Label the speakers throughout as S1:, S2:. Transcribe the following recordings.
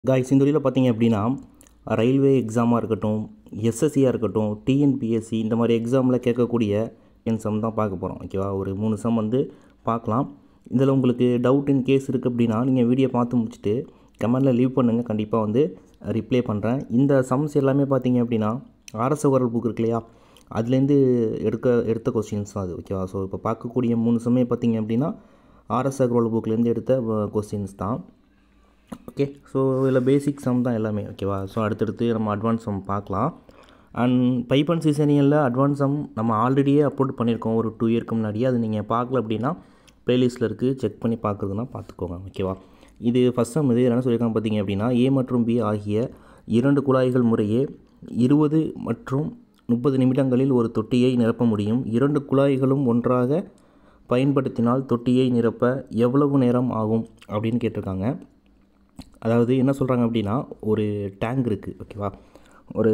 S1: guys இந்த வழியில் பார்த்தீங்க அப்படின்னா ரயில்வே எக்ஸாமாக இருக்கட்டும் எஸ்எஸ்சியாக இருக்கட்டும் டிஎன்பிஎஸ்சி இந்த மாதிரி எக்ஸாமில் கேட்கக்கூடிய என் சம் தான் பார்க்க போகிறோம் ஓகேவா ஒரு மூணு சம் வந்து பார்க்கலாம் இதில் உங்களுக்கு டவுட் இன் கேஸ் இருக்குது அப்படின்னா நீங்கள் வீடியோ பார்த்து முடிச்சுட்டு கமெண்டில் லீவ் பண்ணுங்கள் கண்டிப்பாக வந்து ரிப்ளை பண்ணுறேன் இந்த சம்ஸ் எல்லாமே பார்த்தீங்க அப்படின்னா ஆர்எஸ் குரல் புக் இருக்கு இல்லையா அதுலேருந்து எடுக்க எடுத்த கொஸ்டின்ஸ் தான் அது ஓகேவா ஸோ இப்போ பார்க்கக்கூடிய மூணு சமயம் பார்த்தீங்க அப்படின்னா ஆர்எஸ் குரல் புக்லேருந்து எடுத்த கொஸ்டின்ஸ் தான் ஓகே ஸோ இதில் பேசிக் சம் தான் எல்லாமே ஓகேவா ஸோ அடுத்தடுத்து நம்ம அட்வான்ஸ் சம் பார்க்கலாம் அண்ட் பைப்பன் சீசனியலில் அட்வான்ஸ் சம் நம்ம ஆல்ரெடியே அப்லோட் பண்ணியிருக்கோம் ஒரு டூ இயர்க்கு முன்னாடியே அது நீங்கள் பார்க்கல அப்படின்னா ப்ளேலிஸ்ட்டில் இருக்குது செக் பண்ணி பார்க்குறதுனா பார்த்துக்கோங்க ஓகேவா இது ஃபஸ்ட் சம் இது என்ன சொல்லியிருக்காங்க பார்த்தீங்க அப்படின்னா ஏ மற்றும் பி ஆகிய இரண்டு குழாய்கள் முறையே இருபது மற்றும் முப்பது நிமிடங்களில் ஒரு தொட்டியை நிரப்ப முடியும் இரண்டு குழாய்களும் ஒன்றாக பயன்படுத்தினால் தொட்டியை நிரப்ப எவ்வளவு நேரம் ஆகும் அப்படின்னு கேட்டிருக்காங்க அதாவது என்ன சொல்கிறாங்க அப்படின்னா ஒரு டேங்க் இருக்குது ஓகேவா ஒரு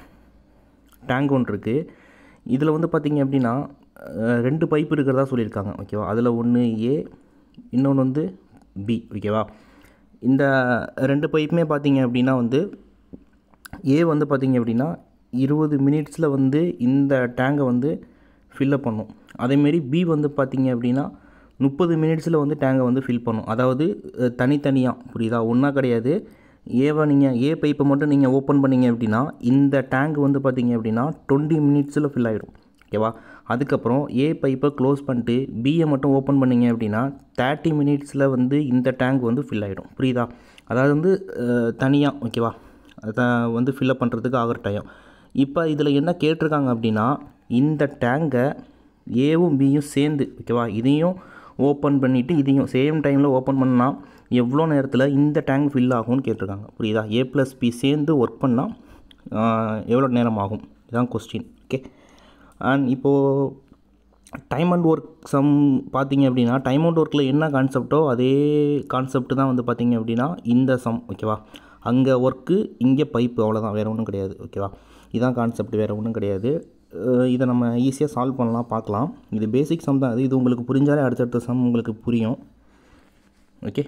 S1: டேங்க் ஒன்று இருக்குது இதில் வந்து பார்த்திங்க அப்படின்னா அஹ், ரெண்டு பைப் இருக்கிறதா சொல்லியிருக்காங்க ஓகேவா அதில் ஒன்று ஏ இன்னொன்று வந்து பி ஓகேவா இந்த ரெண்டு பைப்புமே பார்த்தீங்க அப்படின்னா வந்து ஏ வந்து பார்த்தீங்க அப்படின்னா இருபது மினிட்ஸில் வந்து இந்த டேங்கை வந்து ஃபில்லப் பண்ணும் அதேமாரி பி வந்து பார்த்தீங்க அப்படின்னா முப்பது மினிட்ஸில் வந்து டேங்கை வந்து ஃபில் பண்ணும் அதாவது அஹ், தனித்தனியாக புரியுதா ஒன்றா கிடையாது ஏவை நீங்கள் ஏ பைப்பை மட்டும் நீங்கள் ஓப்பன் பண்ணீங்க அப்படின்னா இந்த டேங்க் வந்து பார்த்தீங்க அப்படின்னா டுவெண்ட்டி மினிட்ஸில் ஃபில் ஆகிடும் ஓகேவா அதுக்கப்புறம் ஏ பைப்பை க்ளோஸ் பண்ணிட்டு பியை மட்டும் ஓப்பன் பண்ணீங்க அப்படின்னா தேர்ட்டி மினிட்ஸில் வந்து இந்த டேங்க் வந்து ஃபில் ஆகிடும் புரியுதா அதாவது வந்து தனியாக ஓகேவா அதை வந்து ஃபில்லப் பண்ணுறதுக்கு ஆகிற டைம் இப்போ இதில் என்ன கேட்டிருக்காங்க அப்படின்னா இந்த டேங்கை ஏவும் பியும் சேர்ந்து ஓகேவா இதையும் ஓப்பன் பண்ணிவிட்டு இதையும் சேம் டைமில் ஓப்பன் பண்ணால் எவ்வளோ நேரத்தில் இந்த டேங்க் ஃபில் ஆகும்னு கேட்டிருக்காங்க புரியுதா ஏ ப்ளஸ் பி சேர்ந்து ஒர்க் பண்ணால் எவ்வளோ நேரம் ஆகும் இதுதான் கொஸ்டின் ஓகே அண்ட் இப்போது டைம் அண்ட் ஒர்க் சம் பார்த்தீங்க அப்படின்னா டைம் அண்ட் ஒர்க்கில் என்ன கான்செப்டோ அதே கான்செப்ட் தான் வந்து பார்த்தீங்க அப்படின்னா இந்த சம் ஓகேவா அங்கே ஒர்க்கு இங்கே பைப்பு அவ்வளோதான் வேறு ஒன்றும் கிடையாது ஓகேவா இதான் கான்செப்ட் வேறு ஒன்றும் கிடையாது அஹ் இதை நம்ம ஈஸியாக சால்வ் பண்ணலாம் பார்க்கலாம் இது பேசிக் சம் தான் அது இது உங்களுக்கு புரிஞ்சாலே அடுத்தடுத்த சம் உங்களுக்கு புரியும் ஓகே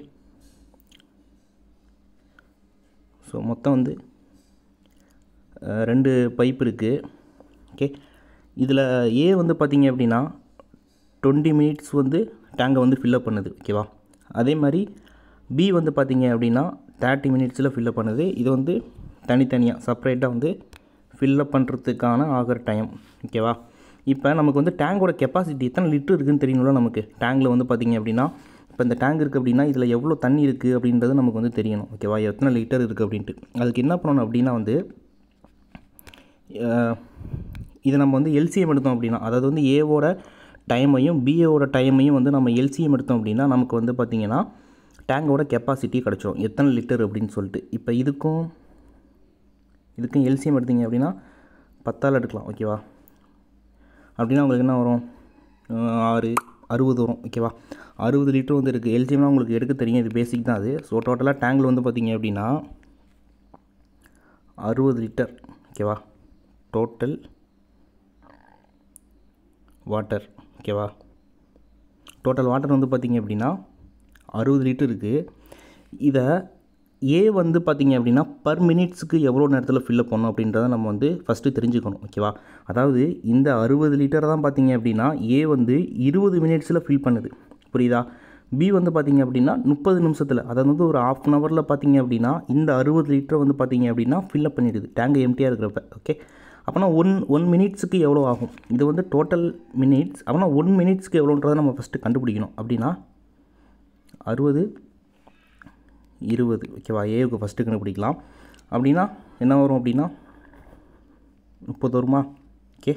S1: ஸோ மொத்தம் வந்து அஹ், ரெண்டு பைப் இருக்குது ஓகே இதில் ஏ வந்து பார்த்தீங்க அப்படின்னா டுவெண்ட்டி மினிட்ஸ் வந்து டேங்கை வந்து ஃபில்லப் பண்ணுது ஓகேவா அதே மாதிரி பி வந்து பார்த்தீங்க அப்படின்னா தேர்ட்டி மினிட்ஸில் ஃபில்லப் பண்ணுது இது வந்து தனித்தனியாக செப்பரேட்டாக வந்து ஃபில்லப் பண்ணுறதுக்கான ஆகிற டைம் ஓகேவா இப்போ நமக்கு வந்து டேங்கோட கெப்பாசிட்டி எத்தனை லிட்டர் இருக்குன்னு தெரியணும்ல நமக்கு டேங்கில் வந்து பார்த்தீங்க அப்படின்னா இப்போ இந்த டேங்க் இருக்குது அப்படின்னா இதில் எவ்வளோ தண்ணி இருக்குது அப்படின்றது நமக்கு வந்து தெரியணும் ஓகேவா எத்தனை லிட்டர் இருக்குது அப்படின்ட்டு அதுக்கு என்ன பண்ணணும் அப்படின்னா வந்து அஹ், இதை நம்ம வந்து எல்சிஎம் எடுத்தோம் அப்படின்னா அதாவது வந்து ஏவோட டைமையும் பிஏவோட டைமையும் வந்து நம்ம எல்சிஎம் எடுத்தோம் அப்படின்னா நமக்கு வந்து பார்த்திங்கன்னா டேங்கோட கெப்பாசிட்டி கிடச்சிரும் எத்தனை லிட்டர் அப்படின்னு சொல்லிட்டு இப்போ இதுக்கும் இதுக்கும் எல்சிஎம் எடுத்தீங்க அப்படின்னா பத்தால் எடுக்கலாம் ஓகேவா அப்படின்னா உங்களுக்கு என்ன வரும் அஹ், ஆறு அறுபது வரும் ஓகேவா அறுபது லிட்டர் வந்து இருக்குது எல்சிஎம்லாம் உங்களுக்கு எடுக்க தெரியும் இது பேசிக் தான் அது ஸோ டோட்டலாக டேங்கில் வந்து பார்த்தீங்க அப்படின்னா அறுபது லிட்டர் ஓகேவா டோட்டல் வாட்டர் ஓகேவா டோட்டல் வாட்டர் வந்து பார்த்தீங்க அப்படின்னா அறுபது லிட்டர் இருக்குது இதை ஏ வந்து பார்த்தீங்க அப்படின்னா பர் மினிட்ஸுக்கு எவ்வளோ நேரத்தில் ஃபில்லப் பண்ணணும் அப்படின்றத நம்ம வந்து ஃபஸ்ட்டு தெரிஞ்சுக்கணும் ஓகேவா அதாவது இந்த அறுபது லிட்டர் தான் பார்த்தீங்க அப்படின்னா ஏ வந்து இருபது மினிட்ஸில் ஃபில் பண்ணுது புரியுதா பி வந்து பார்த்தீங்க அப்படின்னா முப்பது நிமிஷத்தில் அதாவது வந்து ஒரு ஆஃப் அன் ஹவரில் பார்த்தீங்க அப்படின்னா இந்த அறுபது லிட்டர் வந்து பார்த்தீங்க அப்படின்னா ஃபில்லப் பண்ணிடுது டேங்க் எம்டியாக இருக்கிறப்ப ஓகே அப்போனா ஒன் ஒன் மினிட்ஸுக்கு எவ்வளோ ஆகும் இது வந்து டோட்டல் மினிட்ஸ் அப்போனா ஒன் மினிட்ஸ்க்கு எவ்வளோன்றதை நம்ம ஃபஸ்ட்டு கண்டுபிடிக்கணும் அப்படின்னா அறுபது இருபது ஓகேவா ஏவுக்கு ஃபஸ்ட்டு கண்டுபிடிக்கலாம் அப்படின்னா என்ன வரும் அப்படின்னா முப்பது வருமா ஓகே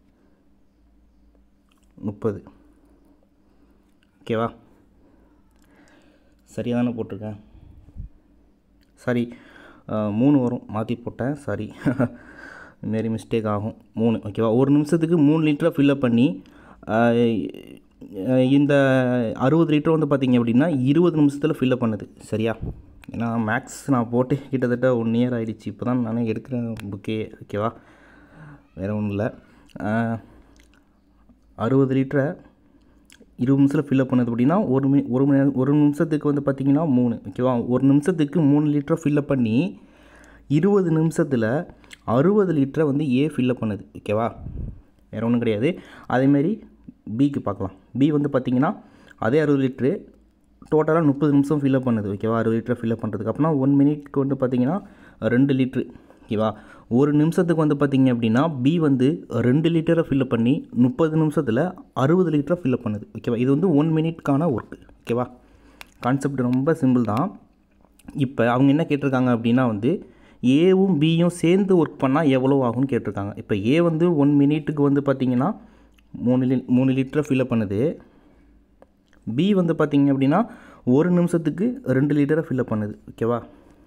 S1: முப்பது ஓகேவா சரியாக தானே போட்டிருக்கேன் சாரி மூணு வரும் மாற்றி போட்டேன் சாரி மாரி மிஸ்டேக் ஆகும் மூணு ஓகேவா ஒரு நிமிஷத்துக்கு மூணு லிட்டரை ஃபில்லப் பண்ணி அஹ், அஹ், இந்த அறுபது லிட்டர் வந்து பார்த்தீங்க அப்படின்னா இருபது நிமிஷத்தில் ஃபில்லப் பண்ணுது சரியா ஏன்னா மேக்ஸ் நான் போட்டு கிட்டத்தட்ட ஒன் இயர் ஆகிடுச்சு இப்போ தான் நானே எடுக்கிறேன் புக்கே ஓகேவா வேறு ஒன்றும் இல்லை அறுபது லிட்டரை இருபது நிமிஷத்தில் ஃபில்அப் பண்ணுது அப்படின்னா ஒரு மி ஒரு மணி நேரம் ஒரு நிமிஷத்துக்கு வந்து பார்த்திங்கன்னா மூணு ஓகேவா ஒரு நிமிஷத்துக்கு மூணு லிட்டரை ஃபில்அப் பண்ணி இருபது நிமிஷத்தில் அறுபது லிட்டரை வந்து ஏ ஃபில்அப் பண்ணுது ஓகேவா வேறு ஒன்றும் கிடையாது அதேமாரி பிக்கு பார்க்கலாம் பி வந்து பார்த்திங்கன்னா அதே அறுபது லிட்ரு டோட்டலாக முப்பது நிமிஷம் ஃபில்அப் பண்ணுது ஓகேவா அறுபது லிட்டர் ஃபில்அப் பண்ணுறதுக்கு அப்படின்னா ஒன் மினிட்க்கு வந்து பார்த்திங்கன்னா ரெண்டு லிட்ரு ஓகேவா ஒரு நிமிஷத்துக்கு வந்து பார்த்திங்க அப்படின்னா பி வந்து ரெண்டு லிட்டரை ஃபில்அப் பண்ணி முப்பது நிமிஷத்தில் அறுபது லிட்டரை ஃபில்அப் பண்ணுது ஓகேவா இது வந்து ஒன் மினிட்க்கான ஒர்க்கு ஓகேவா கான்செப்ட் ரொம்ப சிம்பிள் தான் இப்போ அவங்க என்ன கேட்டிருக்காங்க அப்படின்னா வந்து ஏவும் பியும் சேர்ந்து ஒர்க் பண்ணால் எவ்வளோ ஆகும்னு கேட்டிருக்காங்க இப்போ ஏ வந்து ஒன் மினிட்டுக்கு வந்து பார்த்திங்கன்னா மூணு லி மூணு லிட்டரை ஃபில்அப் பண்ணுது பி வந்து பார்த்திங்க அப்படின்னா ஒரு நிமிஷத்துக்கு ரெண்டு லிட்டரை ஃபில்அப் பண்ணுது ஓகேவா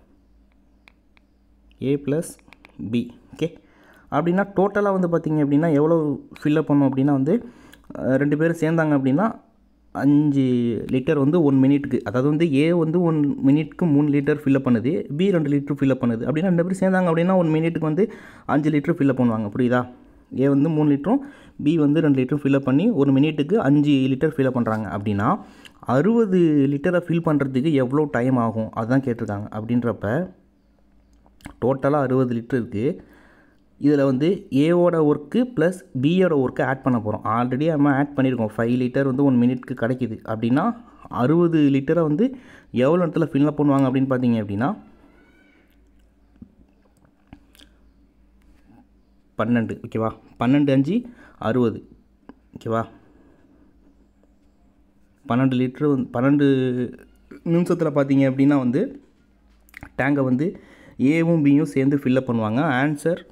S1: ஏ ப்ளஸ் பி ஓகே அப்படின்னா டோட்டலாக வந்து பார்த்திங்க அப்படின்னா எவ்வளோ ஃபில்அப் பண்ணோம் அப்படின்னா வந்து அஹ், ரெண்டு பேரும் சேர்ந்தாங்க அப்படின்னா அஞ்சு லிட்டர் வந்து ஒன் மினிட்டுக்கு அதாவது வந்து ஏ வந்து ஒன் மினிட்க்கு மூணு லிட்டர் ஃபில்அப் பண்ணுது பி ரெண்டு லிட்டர் ஃபில்அப் பண்ணுது அப்படின்னா ரெண்டு பேரும் சேர்ந்தாங்க அப்படின்னா ஒன் மினிட்டுக்கு வந்து அஞ்சு லிட்டர் ஃபில்அப் பண்ணுவாங்க புரியுதா ஏ வந்து மூணு லிட்டரும் பி வந்து ரெண்டு லிட்டரும் ஃபில்அப் பண்ணி ஒரு மினிட்டுக்கு அஞ்சு லிட்டர் ஃபில்அப் பண்ணுறாங்க அப்படின்னா அறுபது லிட்டரை ஃபில் பண்ணுறதுக்கு எவ்வளோ டைம் ஆகும் அதுதான் கேட்டிருக்காங்க அப்படின்றப்ப டோட்டலாக அறுபது லிட்டர் இருக்குது இதில் வந்து ஏவோட ஒர்க்கு ப்ளஸ் பியோட ஒர்க்கை ஆட் பண்ண போகிறோம் ஆல்ரெடி நம்ம ஆட் பண்ணியிருக்கோம் ஃபைவ் லிட்டர் வந்து ஒன் மினிட்க்கு கிடைக்குது அப்படின்னா அறுபது லிட்டரை வந்து எவ்வளோ இடத்துல ஃபில்அப் பண்ணுவாங்க அப்படின்னு பார்த்தீங்க அப்படின்னா பன்னெண்டு ஓகேவா பன்னெண்டு அஞ்சு அறுபது ஓகேவா பன்னெண்டு லிட்ரு வந்து பன்னெண்டு நிமிஷத்தில் பார்த்தீங்க அப்படின்னா வந்து டேங்கை வந்து ஏவும் பியும் சேர்ந்து ஃபில்லப் பண்ணுவாங்க ஆன்சர்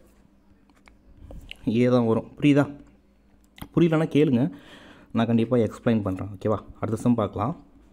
S1: ஏ தான் வரும் புரியுதா புரியலன்னா கேளுங்க நான் கண்டிப்பாக எக்ஸ்பிளைன் பண்ணுறேன் ஓகேவா அடுத்த சம் பார்க்கலாம்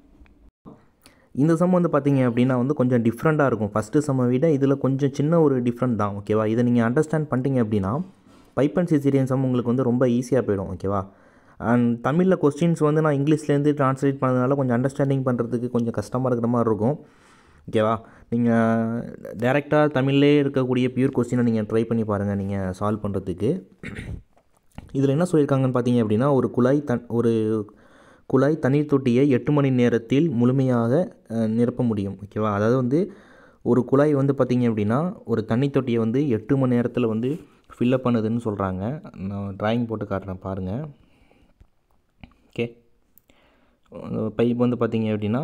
S1: இந்த சம் வந்து பார்த்தீங்க அப்படின்னா வந்து கொஞ்சம் டிஃப்ரெண்ட்டாக இருக்கும் ஃபஸ்ட்டு சம்மை விட இதில் கொஞ்சம் சின்ன ஒரு டிஃப்ரெண்ட் தான் ஓகேவா இதை நீங்கள் அண்டர்ஸ்டாண்ட் பண்ணிட்டீங்க அப்படின்னா பைப் அண்ட் சிசிரியன் சம் உங்களுக்கு வந்து ரொம்ப ஈஸியாக போயிடும் ஓகேவா அண்ட் தமிழில் கொஸ்டின்ஸ் வந்து நான் இங்கிலீஷ்லேருந்து ட்ரான்ஸ்லேட் பண்ணதுனால கொஞ்சம் அண்டர்ஸ்டாண்டிங் பண்ணுறதுக்கு கொஞ்சம் கஷ்டமாக இருக்கிற மாதிரி இருக்கும் ஓகேவா நீங்கள் டேரெக்டாக தமிழ்லே இருக்கக்கூடிய பியூர் கொஸ்டினை நீங்கள் ட்ரை பண்ணி பாருங்கள் நீங்கள் சால்வ் பண்ணுறதுக்கு இதில் என்ன சொல்லியிருக்காங்கன்னு பார்த்தீங்க அப்படின்னா ஒரு குழாய் தன் ஒரு குழாய் தண்ணீர் தொட்டியை எட்டு மணி நேரத்தில் முழுமையாக அஹ், நிரப்ப முடியும் ஓகேவா அதாவது வந்து ஒரு குழாய் வந்து பார்த்தீங்க அப்படின்னா ஒரு தண்ணி தொட்டியை வந்து எட்டு மணி நேரத்தில் வந்து ஃபில்லப் பண்ணுதுன்னு சொல்கிறாங்க நான் டிராயிங் போட்டு காட்டுறேன் பாருங்கள் ஓகே பைப் வந்து பார்த்தீங்க அப்படின்னா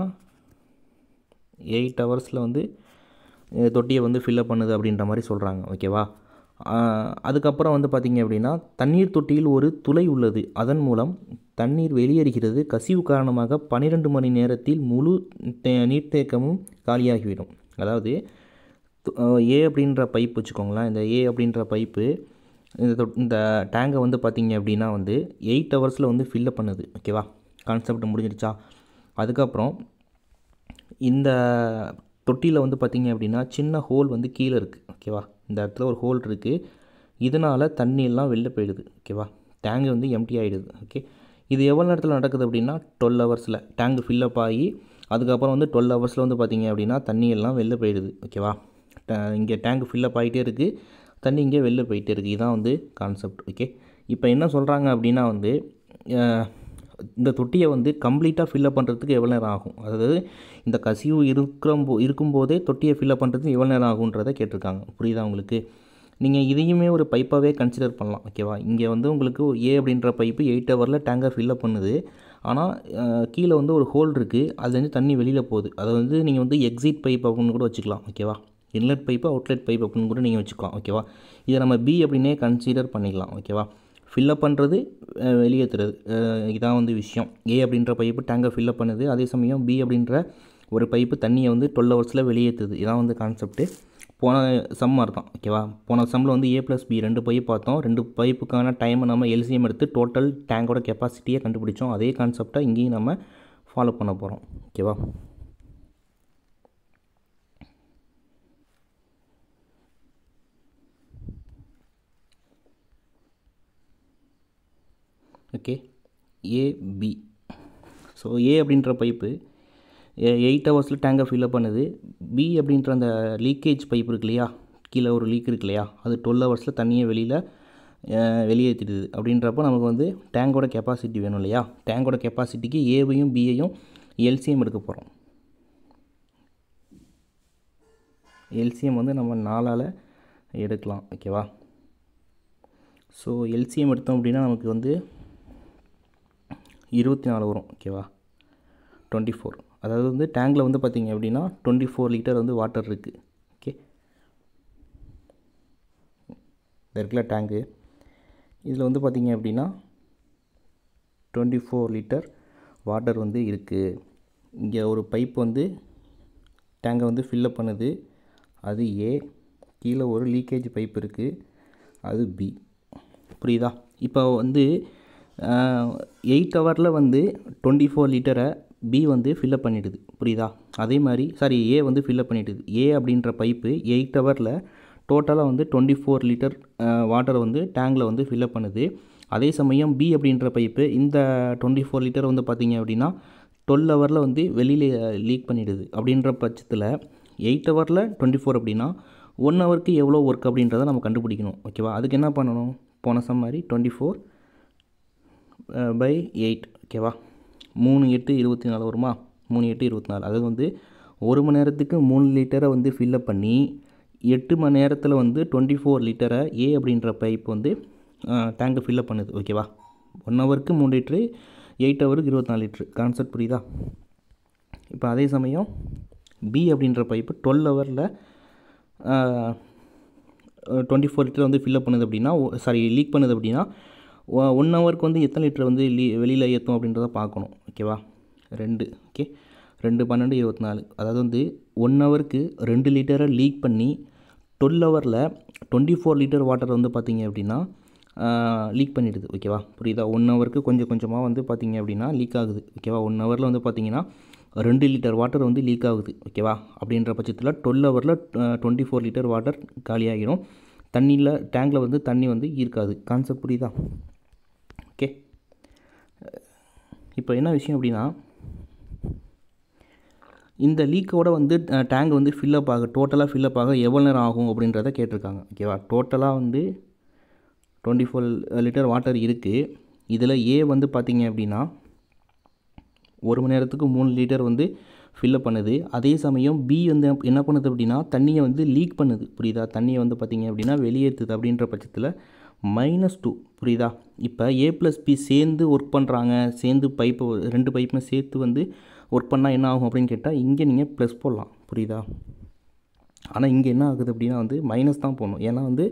S1: எயிட் ஹவர்ஸில் வந்து அஹ், தொட்டியை வந்து ஃபில்லப் பண்ணுது அப்படின்ற மாதிரி சொல்கிறாங்க ஓகேவா ஆஹ், அதுக்கப்புறம் வந்து பார்த்திங்க அப்படின்னா தண்ணீர் தொட்டியில் ஒரு துளை உள்ளது அதன் மூலம் தண்ணீர் வெளியேறுகிறது கசிவு காரணமாக பன்னிரெண்டு மணி நேரத்தில் முழு தே- நீர்த்தேக்கமும் காலியாகிவிடும் அதாவது து- அஹ், ஏ அப்படின்ற பைப் வச்சுக்கோங்களேன் இந்த ஏ அப்படின்ற பைப்பு இந்த தொ- இந்த டேங்கை வந்து பார்த்திங்க அப்படின்னா வந்து எயிட் ஹவர்ஸில் வந்து ஃபில்லப் பண்ணுது ஓகேவா கான்செப்ட் முடிஞ்சிடுச்சா அதுக்கப்புறம் இந்த தொட்டியில் வந்து பார்த்திங்க அப்படின்னா சின்ன ஹோல் வந்து கீழே இருக்குது ஓகேவா இந்த இடத்துல ஒரு ஹோல் இருக்குது இதனால் தண்ணி எல்லாம் வெளில போயிடுது ஓகேவா டேங்கு வந்து எம்டி ஆகிடுது ஓகே இது எவ்வளோ நேரத்தில் நடக்குது அப்படின்னா டுவெல் ஹவர்ஸில் டேங்கு ஃபில்லப் ஆகி அதுக்கப்புறம் வந்து டுவெல் ஹவர்ஸில் வந்து பார்த்திங்க அப்படின்னா தண்ணி எல்லாம் வெளில போயிடுது ஓகேவா இங்கே டேங்க் ஃபில்லப் ஆகிட்டே இருக்குது தண்ணி இங்கே வெளில போயிட்டே இருக்குது இதுதான் வந்து கான்செப்ட் ஓகே இப்போ என்ன சொல்கிறாங்க அப்படின்னா வந்து அஹ், இந்த தொட்டியை வந்து கம்ப்ளீட்டாக ஃபில்லப் பண்ணுறதுக்கு எவ்வளோ நேரம் ஆகும் அதாவது இந்த கசிவு இருக்கிற போ இருக்கும்போதே தொட்டியை ஃபில்லப் பண்ணுறதுக்கு எவ்வளோ நேரம் ஆகுன்றதை கேட்டிருக்காங்க புரியுதா உங்களுக்கு நீங்கள் இதையுமே ஒரு பைப்பாகவே கன்சிடர் பண்ணலாம் ஓகேவா இங்கே வந்து உங்களுக்கு ஏ அப்படின்ற பைப்பு எயிட் ஹவரில் டேங்கை ஃபில்லப் பண்ணுது ஆனால் அஹ், கீழே வந்து ஒரு ஹோல் இருக்குது அதுலேருந்து தண்ணி வெளியில் போகுது அதை வந்து நீங்கள் வந்து எக்ஸிட் பைப் அப்படின்னு கூட வச்சுக்கலாம் ஓகேவா இன்லெட் பைப்பு அவுட்லெட் பைப் அப்படின்னு கூட நீங்கள் வச்சுக்கலாம் ஓகேவா இதை நம்ம பி அப்படின்னே கன்சிடர் பண்ணிக்கலாம் ஓகேவா ஃபில்லப் பண்ணுறது வெளியேற்றுறது அஹ், இதான் வந்து விஷயம் ஏ அப்படின்ற பைப்பு டேங்கை ஃபில்லப் பண்ணுது அதே சமயம் பி அப்படின்ற ஒரு பைப்பு தண்ணியை வந்து டுவெல் ஹவர்ஸில் வெளியேற்றுது இதான் வந்து கான்செப்ட்டு போன சம் மாதிரி தான் ஓகேவா போன சம்மில் வந்து ஏ ப்ளஸ் பி ரெண்டு பைப் பார்த்தோம் ரெண்டு பைப்புக்கான டைமை நம்ம எல்சிஎம் எடுத்து டோட்டல் டேங்கோட கெப்பாசிட்டியை கண்டுபிடிச்சோம் அதே கான்செப்டை இங்கேயும் நம்ம ஃபாலோ பண்ண போகிறோம் ஓகேவா ஓகே ஏபி ஸோ ஏ அப்படின்ற பைப்பு எயிட் ஹவர்ஸில் டேங்கை ஃபில்லப் பண்ணுது பி அப்படின்ற அந்த லீக்கேஜ் பைப் இருக்கு இல்லையா கீழே ஒரு லீக் இருக்கு இல்லையா அது டுவெல் ஹவர்ஸில் தண்ணியை வெளியில் வெளியேற்றிடுது அப்படின்றப்போ நமக்கு வந்து டேங்கோட கெப்பாசிட்டி வேணும் இல்லையா டேங்கோட கெப்பாசிட்டிக்கு ஏவையும் பியையும் எல்சிஎம் எடுக்க போகிறோம் எல்சிஎம் வந்து நம்ம நாலால் எடுக்கலாம் ஓகேவா ஸோ எல்சிஎம் எடுத்தோம் அப்படின்னா நமக்கு வந்து இருபத்தி நாலு வரும் ஓகேவா டுவெண்ட்டி ஃபோர் அதாவது வந்து டேங்கில் வந்து பார்த்திங்க அப்படின்னா டுவெண்ட்டி ஃபோர் லிட்டர் வந்து வாட்டர் இருக்குது ஓகே இந்த இருக்குல்ல டேங்கு இதில் வந்து பார்த்திங்க அப்படின்னா டுவெண்ட்டி ஃபோர் லிட்டர் வாட்டர் வந்து இருக்குது இங்கே ஒரு பைப் வந்து டேங்கை வந்து ஃபில்லப் பண்ணுது அது ஏ கீழே ஒரு லீக்கேஜ் பைப் இருக்குது அது பி புரியுதா இப்போ வந்து எயிட் ஹவரில் வந்து டுவெண்ட்டி ஃபோர் லிட்டரை பி வந்து ஃபில்லப் பண்ணிடுது புரியுதா அதே மாதிரி சாரி ஏ வந்து ஃபில்லப் பண்ணிடுது ஏ அப்படின்ற பைப்பு எயிட் ஹவரில் டோட்டலாக வந்து டுவெண்ட்டி ஃபோர் லிட்டர் வாட்டரை வந்து டேங்கில் வந்து ஃபில்லப் பண்ணுது அதே சமயம் பி அப்படின்ற பைப்பு இந்த டுவெண்ட்டி ஃபோர் லிட்டர் வந்து பார்த்திங்க அப்படின்னா டுவெல் ஹவரில் வந்து வெளியில் லீக் பண்ணிடுது அப்படின்ற பட்சத்தில் எயிட் ஹவரில் டுவெண்ட்டி ஃபோர் அப்படின்னா ஒன் ஹவருக்கு எவ்வளோ ஒர்க் அப்படின்றத நம்ம கண்டுபிடிக்கணும் ஓகேவா அதுக்கு என்ன பண்ணணும் போன சம் மாதிரி டுவெண்ட்டி ஃபோர் பை எயிட் ஓகேவா மூணு எட்டு இருபத்தி நாலு வருமா மூணு எட்டு இருபத்தி நாலு அது வந்து ஒரு மணி நேரத்துக்கு மூணு லிட்டரை வந்து ஃபில்லப் பண்ணி எட்டு மணி நேரத்தில் வந்து டுவெண்ட்டி ஃபோர் லிட்டரை ஏ அப்படின்ற பைப் வந்து டேங்கை ஃபில்லப் பண்ணுது ஓகேவா ஒன் ஹவருக்கு மூணு லிட்ரு எயிட் ஹவருக்கு இருபத்தி நாலு லிட்ரு கான்செப்ட் புரியுதா இப்போ அதே சமயம் பி அப்படின்ற பைப்பு டுவெல் ஹவரில் டுவெண்ட்டி ஃபோர் லிட்டர் வந்து ஃபில்லப் பண்ணுது அப்படின்னா சாரி லீக் பண்ணுது அப்படின்னா ஒன் ஹவருக்கு வந்து எத்தனை லிட்டர் வந்து லீ வெளியில் ஏற்றும் அப்படின்றத பார்க்கணும் ஓகேவா ரெண்டு ஓகே ரெண்டு பன்னெண்டு இருபத்தி நாலு அதாவது வந்து ஒன் ஹவருக்கு ரெண்டு லிட்டரை லீக் பண்ணி டுவெல் ஹவரில் டுவெண்ட்டி ஃபோர் லிட்டர் வாட்டர் வந்து பார்த்திங்க அப்படின்னா லீக் பண்ணிடுது ஓகேவா புரியுதா ஒன் ஹவருக்கு கொஞ்சம் கொஞ்சமாக வந்து பார்த்திங்க அப்படின்னா லீக் ஆகுது ஓகேவா ஒன் ஹவரில் வந்து பார்த்திங்கன்னா ரெண்டு லிட்டர் வாட்டர் வந்து லீக் ஆகுது ஓகேவா அப்படின்ற பட்சத்தில் டுவெல் ஹவரில் டுவெண்ட்டி ஃபோர் லிட்டர் வாட்டர் காலியாகிடும் தண்ணியில் டேங்கில் வந்து தண்ணி வந்து ஈர்க்காது கான்செப்ட் புரியுதா ஓகே இப்போ என்ன விஷயம் அப்படின்னா இந்த லீக்கோட வந்து டேங்க் வந்து ஃபில்லப் ஆக டோட்டலாக ஃபில்லப் ஆக எவ்வளோ நேரம் ஆகும் அப்படின்றத கேட்டிருக்காங்க ஓகேவா டோட்டலாக வந்து டுவெண்ட்டி ஃபோர் லிட்டர் வாட்டர் இருக்குது இதில் ஏ வந்து பார்த்திங்க அப்படின்னா ஒரு மணி நேரத்துக்கு மூணு லிட்டர் வந்து ஃபில்லப் பண்ணுது அதே சமயம் பி வந்து என்ன பண்ணுது அப்படின்னா தண்ணியை வந்து லீக் பண்ணுது புரியுதா தண்ணியை வந்து பார்த்திங்க அப்படின்னா வெளியேற்றுது அப்படின்ற பட்சத்தில் மைனஸ் டூ புரியுதா இப்போ ஏ ப்ளஸ் பி சேர்ந்து ஒர்க் பண்ணுறாங்க சேர்ந்து பைப்பு ரெண்டு பைப்புமே சேர்த்து வந்து ஒர்க் பண்ணால் என்ன ஆகும் அப்படின்னு கேட்டால் இங்கே நீங்கள் ப்ளஸ் போடலாம் புரியுதா ஆனால் இங்கே என்ன ஆகுது அப்படின்னா வந்து மைனஸ் தான் போடணும் ஏன்னா வந்து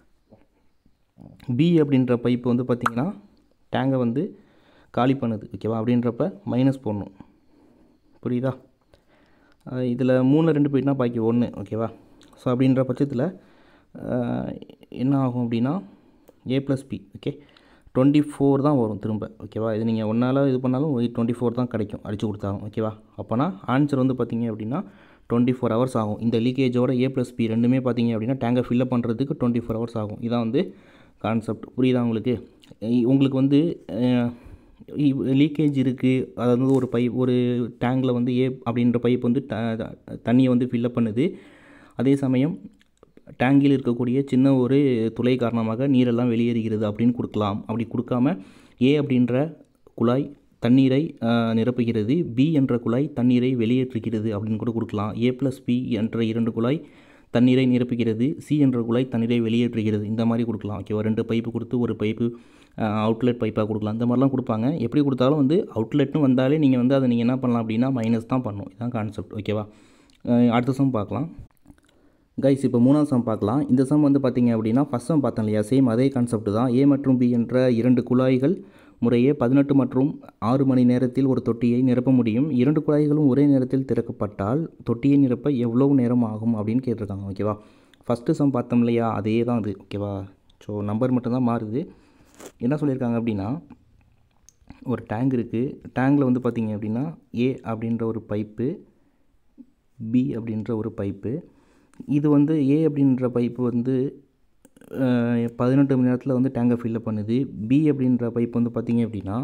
S1: பி அப்படின்ற பைப்பு வந்து பார்த்திங்கன்னா டேங்கை வந்து காலி பண்ணுது ஓகேவா அப்படின்றப்ப மைனஸ் போடணும் புரியுதா இதில் மூணு ரெண்டு போயிட்டுனா பாக்கி ஒன்று ஓகேவா ஸோ அப்படின்ற பட்சத்தில் என்ன ஆகும் அப்படின்னா A plus B okay twenty four தான் வரும் திரும்ப ஓகேவா இது நீங்கள் ஒன்றால் இது பண்ணாலும் டுவெண்ட்டி ஃபோர் தான் கிடைக்கும் அடிச்சு கொடுத்தாலும் ஓகேவா அப்போனா ஆன்சர் வந்து பார்த்திங்க அப்படின்னா டுவெண்ட்டி ஃபோர் ஹவர்ஸ் ஆகும் இந்த லீக்கேஜோட ஏ ப்ளஸ் பி ரெண்டுமே பார்த்திங்க அப்படின்னா டேங்கை ஃபில்லப் பண்ணுறதுக்கு டுவெண்ட்டி ஃபோர் ஹவர்ஸ் ஆகும் இதான் வந்து கான்செப்ட் புரியுதா உங்களுக்கு உங்களுக்கு வந்து லீக்கேஜ் இருக்குது அதாவது ஒரு பைப் ஒரு டேங்கில் வந்து ஏ அப்படின்ற பைப் வந்து த தண்ணியை வந்து ஃபில்லப் பண்ணுது அதே சமயம் டேங்கில் இருக்கக்கூடிய சின்ன ஒரு துளை காரணமாக நீரெல்லாம் வெளியேறுகிறது அப்படின்னு கொடுக்கலாம் அப்படி கொடுக்காம ஏ அப்படின்ற குழாய் தண்ணீரை நிரப்புகிறது பி என்ற குழாய் தண்ணீரை வெளியேற்றுகிறது அப்படின்னு கூட கொடுக்கலாம் ஏ ப்ளஸ் பி என்ற இரண்டு குழாய் தண்ணீரை நிரப்புகிறது சி என்ற குழாய் தண்ணீரை வெளியேற்றுகிறது இந்த மாதிரி கொடுக்கலாம் ஓகேவா ரெண்டு பைப்பு கொடுத்து ஒரு பைப்பு அவுட்லெட் பைப்பாக கொடுக்கலாம் இந்த மாதிரிலாம் கொடுப்பாங்க எப்படி கொடுத்தாலும் வந்து அவுட்லெட்னு வந்தாலே நீங்கள் வந்து அதை நீங்கள் என்ன பண்ணலாம் அப்படின்னா மைனஸ் தான் பண்ணணும் இதுதான் கான்செப்ட் ஓகேவா அடுத்த சம் பார்க்கலாம் கைஸ் இப்போ மூணாவது சம் பார்க்கலாம் இந்த சம் வந்து பார்த்திங்க அப்படின்னா ஃபஸ்ட் சம் பார்த்தோம் இல்லையா சேம் அதே கான்செப்ட் தான் ஏ மற்றும் பி என்ற இரண்டு குழாய்கள் முறையே பதினெட்டு மற்றும் ஆறு மணி நேரத்தில் ஒரு தொட்டியை நிரப்ப முடியும் இரண்டு குழாய்களும் ஒரே நேரத்தில் திறக்கப்பட்டால் தொட்டியை நிரப்ப எவ்வளவு நேரம் ஆகும் அப்படின்னு கேட்டிருக்காங்க ஓகேவா ஃபஸ்ட்டு சம் பார்த்தோம் இல்லையா அதே தான் அது ஓகேவா ஸோ நம்பர் மட்டும்தான் மாறுது என்ன சொல்லியிருக்காங்க அப்படின்னா ஒரு டேங்க் இருக்குது டேங்கில் வந்து பார்த்திங்க அப்படின்னா ஏ அப்படின்ற ஒரு பைப்பு பி அப்படின்ற ஒரு பைப்பு இது வந்து ஏ அப்படின்ற பைப்பு வந்து பதினெட்டு மணி நேரத்தில் வந்து டேங்கை ஃபில்லப் பண்ணுது பி அப்படின்ற பைப் வந்து பார்த்திங்க அப்படின்னா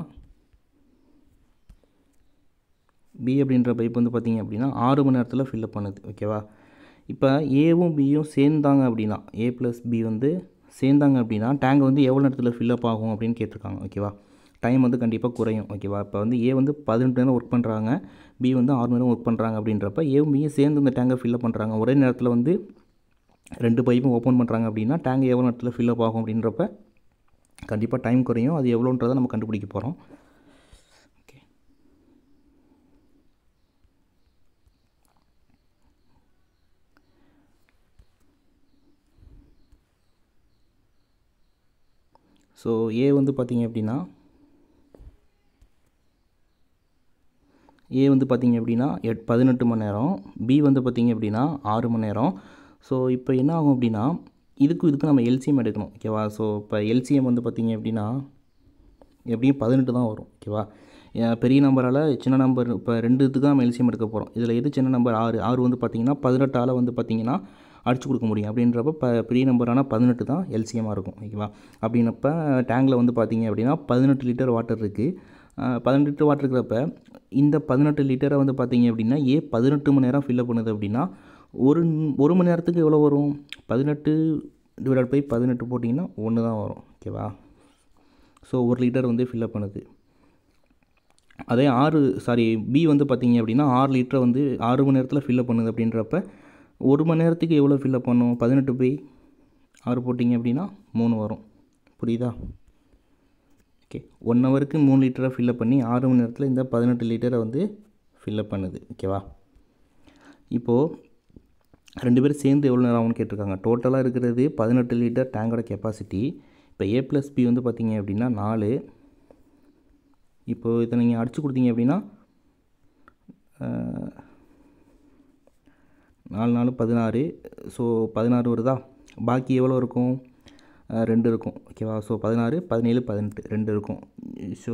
S1: பி அப்படின்ற பைப் வந்து பார்த்திங்க அப்படின்னா ஆறு மணி நேரத்தில் ஃபில்லப் பண்ணுது ஓகேவா இப்போ ஏவும் பியும் சேர்ந்தாங்க அப்படின்னா ஏ ப்ளஸ் பி வந்து சேர்ந்தாங்க அப்படின்னா டேங்க் வந்து எவ்வளோ நேரத்தில் ஃபில்லப் ஆகும் அப்படின்னு கேட்டிருக்காங்க ஓகேவா டைம் வந்து கண்டிப்பாக குறையும் ஓகேவா இப்போ வந்து ஏ வந்து பதினெட்டு நேரம் ஒர்க் பண்ணுறாங்க பி வந்து ஆறு நேரம் ஒர்க் பண்ணுறாங்க அப்படின்றப்ப ஏவும் பியும் சேர்ந்து இந்த டேங்கை ஃபில்லப் பண்ணுறாங்க ஒரே நேரத்தில் வந்து ரெண்டு பைப்பும் ஓப்பன் பண்ணுறாங்க அப்படின்னா டேங்க் எவ்வளோ நேரத்தில் ஃபில்லப் ஆகும் அப்படின்றப்ப கண்டிப்பாக டைம் குறையும் அது எவ்வளோன்றதை நம்ம கண்டுபிடிக்க போகிறோம் ஓகே ஸோ ஏ வந்து பார்த்தீங்க அப்படின்னா ஏ வந்து பார்த்தீங்க அப்படின்னா எட் பதினெட்டு மணி நேரம் பி வந்து பார்த்தீங்க அப்படின்னா ஆறு மணி நேரம் ஸோ இப்போ என்ன ஆகும் அப்படின்னா இதுக்கும் இதுக்கும் நம்ம எல்சிஎம் எடுக்கணும் ஓகேவா ஸோ இப்போ எல்சிஎம் வந்து பார்த்தீங்க அப்படின்னா எப்படியும் பதினெட்டு தான் வரும் ஓகேவா ஏன் பெரிய நம்பரால் சின்ன நம்பர் இப்போ ரெண்டு இதுக்கு நம்ம எல்சிஎம் எடுக்க போகிறோம் இதில் எது சின்ன நம்பர் ஆறு ஆறு வந்து பார்த்தீங்கன்னா பதினெட்டால் வந்து பார்த்தீங்கன்னா அடிச்சு கொடுக்க முடியும் அப்படின்றப்ப இப்போ பெரிய நம்பரான பதினெட்டு தான் எல்சிஎம்மாக இருக்கும் ஓகேவா அப்படின்னப்ப டேங்கில் வந்து பார்த்தீங்க அப்படின்னா பதினெட்டு லிட்டர் வாட்டர் இருக்குது பதினெட்டு லிட்டர் வாட்டர் இருக்கிறப்ப இந்த பதினெட்டு லிட்டரை வந்து பார்த்தீங்க அப்படின்னா ஏ பதினெட்டு மணி நேரம் ஃபில்லப் பண்ணுது அப்படின்னா ஒரு ஒரு மணி நேரத்துக்கு எவ்வளோ வரும் பதினெட்டு டிவைட் பை பதினெட்டு போட்டிங்கன்னா ஒன்று தான் வரும் ஓகேவா ஸோ ஒரு லிட்டர் வந்து ஃபில்லப் பண்ணுது அதே ஆறு சாரி பி வந்து பார்த்தீங்க அப்படின்னா ஆறு லிட்டரை வந்து ஆறு மணி நேரத்தில் ஃபில்லப் பண்ணுது அப்படின்றப்ப ஒரு மணி நேரத்துக்கு எவ்வளோ ஃபில்லப் பண்ணும் பதினெட்டு பை ஆறு போட்டிங்க அப்படின்னா மூணு வரும் புரியுதா ஓகே ஒன் ஹவருக்கு மூணு லிட்டரை ஃபில்லப் பண்ணி ஆறு மணி நேரத்தில் இந்த பதினெட்டு லிட்டரை வந்து ஃபில்லப் பண்ணுது ஓகேவா இப்போது ரெண்டு பேரும் சேர்ந்து எவ்வளோ நேரம் ஆகும்னு கேட்டிருக்காங்க டோட்டலாக இருக்கிறது பதினெட்டு லிட்டர் டேங்கோட கெப்பாசிட்டி இப்போ ஏ ப்ளஸ் பி வந்து பார்த்தீங்க அப்படின்னா நாலு இப்போது இதை நீங்கள் அடித்து கொடுத்தீங்க அப்படின்னா அஹ், நாலு நாலு பதினாறு ஸோ பதினாறு வருதா பாக்கி எவ்வளோ இருக்கும் அஹ், ரெண்டு இருக்கும் ஓகேவா ஸோ பதினாறு பதினேழு பதினெட்டு ரெண்டு இருக்கும் ஸோ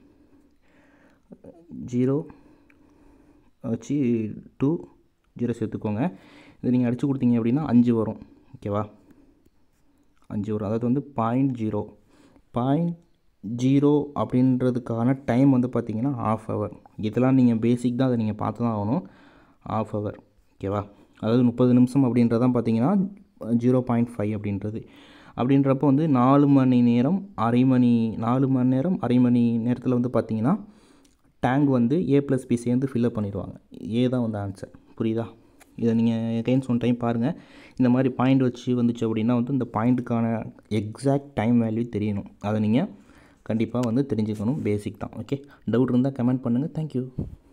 S1: ஜீரோ வச்சு டூ ஜீரோ சேர்த்துக்கோங்க இது நீங்கள் அடித்து கொடுத்தீங்க அப்படின்னா அஞ்சு வரும் ஓகேவா அஞ்சு வரும் அதாவது வந்து பாயிண்ட் ஜீரோ பாயிண்ட் ஜீரோ அப்படின்றதுக்கான டைம் வந்து பார்த்தீங்கன்னா ஆஃப் ஹவர் இதெல்லாம் நீங்கள் பேசிக் தான் அதை நீங்கள் பார்த்து தான் ஆகணும் ஆஃப் ஹவர் ஓகேவா அதாவது முப்பது நிமிஷம் அப்படின்றதான் பார்த்தீங்கன்னா ஜீரோ பாயிண்ட் ஃபைவ் அப்படின்றது அப்படின்றப்போ வந்து நாலு மணி நேரம் அரை மணி நாலு மணி நேரம் அரை மணி நேரத்தில் வந்து பார்த்தீங்கன்னா டேங்க் வந்து ஏ ப்ளஸ் பி சேர்ந்து ஃபில்லப் பண்ணிடுவாங்க ஏ தான் வந்து ஆன்சர் புரியுதா இதை நீங்கள் எகைன்ஸ் ஒன் டைம் பாருங்கள் இந்த மாதிரி பாயிண்ட் வச்சு வந்துச்சு அப்படின்னா வந்து இந்த பாயிண்ட்டுக்கான எக்ஸாக்ட் டைம் வேல்யூ தெரியணும் அதை நீங்கள் கண்டிப்பாக வந்து தெரிஞ்சுக்கணும் பேசிக் தான் ஓகே டவுட் இருந்தால் கமெண்ட் பண்ணுங்கள் தேங்க்யூ